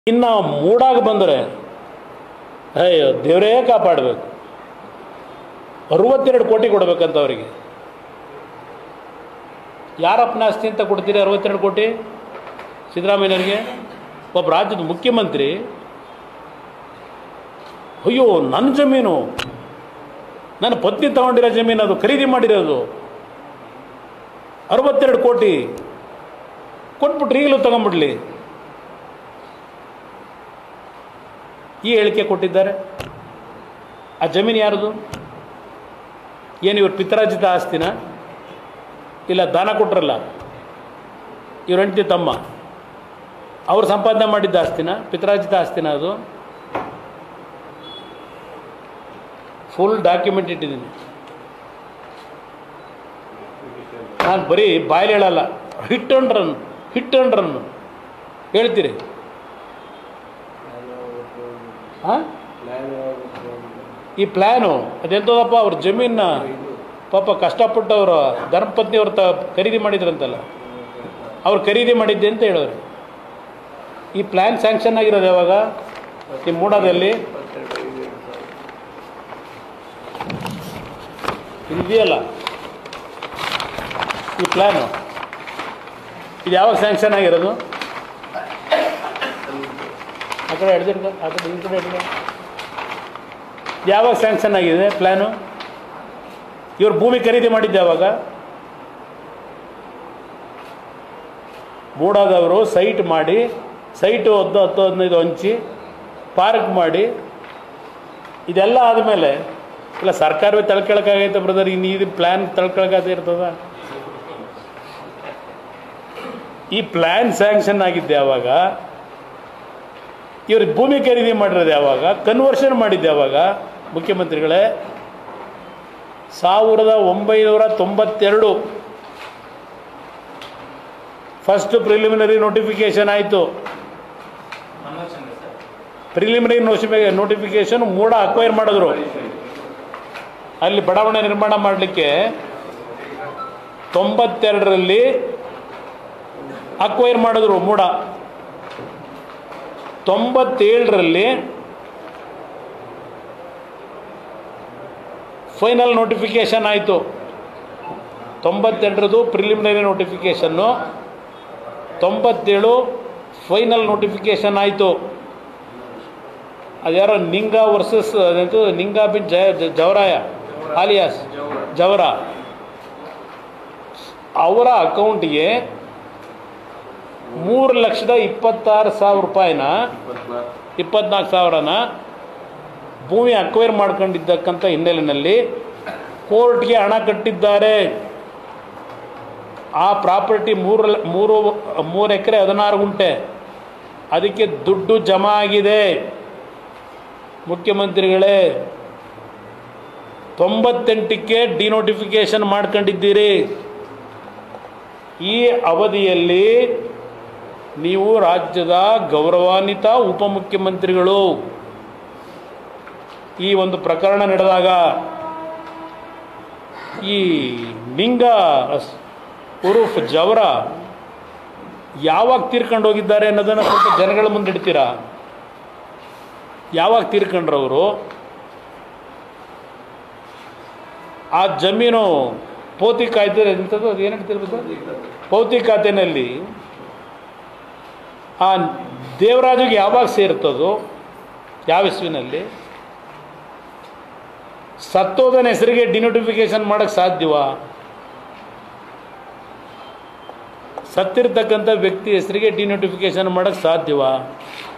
ಇನ್ನು ಮೂಡಾಗ ಬಂದರೆ ಅಯ್ಯೋ ದೇವರೇ ಕಾಪಾಡಬೇಕು ಅರವತ್ತೆರಡು ಕೋಟಿ ಕೊಡಬೇಕಂತ ಅವರಿಗೆ ಯಾರಪ್ಪನ ಆಸ್ತಿ ಅಂತ ಕೊಡ್ತೀರಿ ಅರವತ್ತೆರಡು ಕೋಟಿ ಸಿದ್ದರಾಮಯ್ಯನವರಿಗೆ ಒಬ್ಬ ರಾಜ್ಯದ ಮುಖ್ಯಮಂತ್ರಿ ಅಯ್ಯೋ ನನ್ನ ಜಮೀನು ನನ್ನ ಪತ್ನಿ ತಗೊಂಡಿರೋ ಜಮೀನು ಅದು ಖರೀದಿ ಮಾಡಿರೋದು ಅರವತ್ತೆರಡು ಕೋಟಿ ಕೊಟ್ಬಿಟ್ರೆ ಈಗಲೂ ತಗೊಂಬಿಡ್ಲಿ ಈ ಹೇಳಿಕೆ ಕೊಟ್ಟಿದ್ದಾರೆ ಆ ಜಮೀನು ಯಾರದು ಏನು ಇವ್ರ ಪಿತರಾಜಿತ ಆಸ್ತಿನ ಇಲ್ಲ ದಾನ ಕೊಟ್ರಲ್ಲ ಇವ್ರ ಹೆಂಡತಿ ತಮ್ಮ ಅವ್ರು ಸಂಪಾದನೆ ಮಾಡಿದ್ದ ಆಸ್ತಿನ ಪಿತರಾಜಿತ ಆಸ್ತಿನ ಅದು ಫುಲ್ ಡಾಕ್ಯುಮೆಂಟ್ ಇಟ್ಟಿದ್ದೀನಿ ನಾನು ಬರೀ ಬಾಯಲ್ಲಿ ಹೇಳಲ್ಲ hit and run hit and run ಹೇಳ್ತೀರಿ ಹಾಂ ಈ ಪ್ಲ್ಯಾನು ಅದೆಂಥದಪ್ಪ ಅವ್ರ ಜಮೀನ ಪಾಪ ಕಷ್ಟಪಟ್ಟು ಅವರ ಧರ್ಮಪತ್ನಿ ಅವ್ರ ತ ಖರೀದಿ ಮಾಡಿದ್ರಂತಲ್ಲ ಅವ್ರು ಖರೀದಿ ಮಾಡಿದ್ದೆ ಅಂತ ಹೇಳೋರು ಈ ಪ್ಲ್ಯಾನ್ ಸ್ಯಾಂಕ್ಷನ್ ಆಗಿರೋದು ಯಾವಾಗ ಈ ಮೂಡಾದಲ್ಲಿ ಇದೆಯಲ್ಲ ಈ ಪ್ಲ್ಯಾನು ಇದು ಯಾವಾಗ ಸ್ಯಾಂಕ್ಷನ್ ಆಗಿರೋದು ಆ ಕಡೆ ಹಿಡ್ದಿರ್ಕ ಆ ಕಡೆ ಈ ಕಡೆ ಹಿಡ್ದು ಯಾವಾಗ ಸ್ಯಾಂಕ್ಷನ್ ಆಗಿದೆ ಪ್ಲ್ಯಾನು ಇವ್ರು ಭೂಮಿ ಖರೀದಿ ಮಾಡಿದ್ದು ಯಾವಾಗ ಮೂಡಾದವರು ಸೈಟ್ ಮಾಡಿ ಸೈಟು ಹತ್ತು ಹತ್ತು ಹದಿನೈದು ಹಂಚಿ ಪಾರ್ಕ್ ಮಾಡಿ ಇದೆಲ್ಲ ಆದಮೇಲೆ ಇಲ್ಲ ಸರ್ಕಾರವೇ ತಳ್ಕೊಳಕ್ಕಾಗೈತೆ ಬ್ರದರ್ ಇನ್ನು ಇದು ಪ್ಲ್ಯಾನ್ ತಳ್ಕೊಳಕ್ಕಾಗದೇ ಇರ್ತದ ಈ ಪ್ಲ್ಯಾನ್ ಸ್ಯಾಂಕ್ಷನ್ ಆಗಿದ್ದೆ ಯಾವಾಗ ಇವರು ಭೂಮಿ ಖರೀದಿ ಮಾಡಿರೋದು ಯಾವಾಗ ಕನ್ವರ್ಷನ್ ಮಾಡಿದ್ದು ಯಾವಾಗ ಮುಖ್ಯಮಂತ್ರಿಗಳೇ ಸಾವಿರದ ಒಂಬೈನೂರ ತೊಂಬತ್ತೆರಡು ಫಸ್ಟ್ ಪ್ರಿಲಿಮಿನರಿ ನೋಟಿಫಿಕೇಶನ್ ಆಯಿತು ಪ್ರಿಲಿಮಿನರಿ ನೋಟಿಫಿ ನೋಟಿಫಿಕೇಶನ್ ಮೂಡ ಅಕ್ವೈರ್ ಮಾಡಿದ್ರು ಅಲ್ಲಿ ಬಡಾವಣೆ ನಿರ್ಮಾಣ ಮಾಡಲಿಕ್ಕೆ ತೊಂಬತ್ತೆರಡರಲ್ಲಿ ಅಕ್ವೈರ್ ಮಾಡಿದ್ರು ಮೂಡ ತೊಂಬತ್ತೇಳರಲ್ಲಿ ಫೈನಲ್ ನೋಟಿಫಿಕೇಷನ್ ಆಯಿತು ತೊಂಬತ್ತೆರಡರದು ಪ್ರಿಲಿಮಿನರಿ ನೋಟಿಫಿಕೇಷನ್ನು ತೊಂಬತ್ತೇಳು ಫೈನಲ್ ನೋಟಿಫಿಕೇಷನ್ ಆಯಿತು ಅದ್ಯಾರೋ ನಿಂಗ ವರ್ಸಸ್ ಅದಂತೂ ನಿಂಗ ಬಿನ್ ಜಯ ಜ- ಜವರಾಯ ಆಲಿಯಾಸ್ ಜವರ ಅವರ ಅಕೌಂಟಿಗೆ ಮೂರು ಲಕ್ಷದ ಇಪ್ಪತ್ತಾರು ಸಾವಿರ ರೂಪಾಯಿನ ಇಪ್ಪತ್ನಾಲ್ಕು ಸಾವಿರನ ಭೂಮಿ ಅಕ್ವೈರ್ ಮಾಡ್ಕೊಂಡಿದ್ದಕ್ಕಂಥ ಹಿನ್ನೆಲೆಯಲ್ಲಿ ಕೋರ್ಟ್ಗೆ ಹಣ ಕಟ್ಟಿದ್ದಾರೆ ಆ ಪ್ರಾಪರ್ಟಿ ಮೂರು ಲ- ಮೂರು ಮೂರು ಎಕರೆ ಹದಿನಾರು ಗುಂಟೆ ಅದಕ್ಕೆ ದುಡ್ಡು ಜಮಾ ಆಗಿದೆ ಮುಖ್ಯಮಂತ್ರಿಗಳೇ ತೊಂಬತ್ತೆಂಟಕ್ಕೆ ಡಿನೋಟಿಫಿಕೇಶನ್ ಮಾಡ್ಕೊಂಡಿದ್ದೀರಿ ಈ ಅವಧಿಯಲ್ಲಿ ನೀವು ರಾಜ್ಯದ ಗೌರವಾನ್ವಿತ ಉಪಮುಖ್ಯಮಂತ್ರಿಗಳು ಈ ಒಂದು ಪ್ರಕರಣ ನಡೆದಾಗ ಈ ನಿಂಗ ಅಸ್- ಉರುಫ್ ಜವರ ಯಾವಾಗ ತೀರ್ಕೊಂಡು ಹೋಗಿದ್ದಾರೆ ಅನ್ನೋದನ್ನು ಸ್ವಲ್ಪ ಜನಗಳ ಮುಂದೆ ಇಡ್ತೀರಾ ಯಾವಾಗ ತೀರ್ಕೊಂಡ್ರವರು ಆ ಜಮೀನು ಪೌತಿ ಕಾಯ್ದೆ ಎಂಥದ್ದು ಅದು ಏನು ಹೇಳ್ತಿರ್ಬೇಕು ಪೌತಿ ಖಾತೆನಲ್ಲಿ ಆ ದೇವರಾಜಿಗೆ ಯಾವಾಗ ಸೇರ್ತದೋ ಯಾವ ಇಸ್ವಿನಲ್ಲಿ ಸತ್ತೋದನ ಹೆಸರಿಗೆ ಡಿನೋಟಿಫಿಕೇಶನ್ ಮಾಡೋಕ್ಕೆ ಸಾಧ್ಯವಾ ಸತ್ತಿರ್ತಕ್ಕಂಥ ವ್ಯಕ್ತಿ ಹೆಸರಿಗೆ ಡಿನೋಟಿಫಿಕೇಶನ್ ಮಾಡೋಕ್ಕೆ ಸಾಧ್ಯವಾ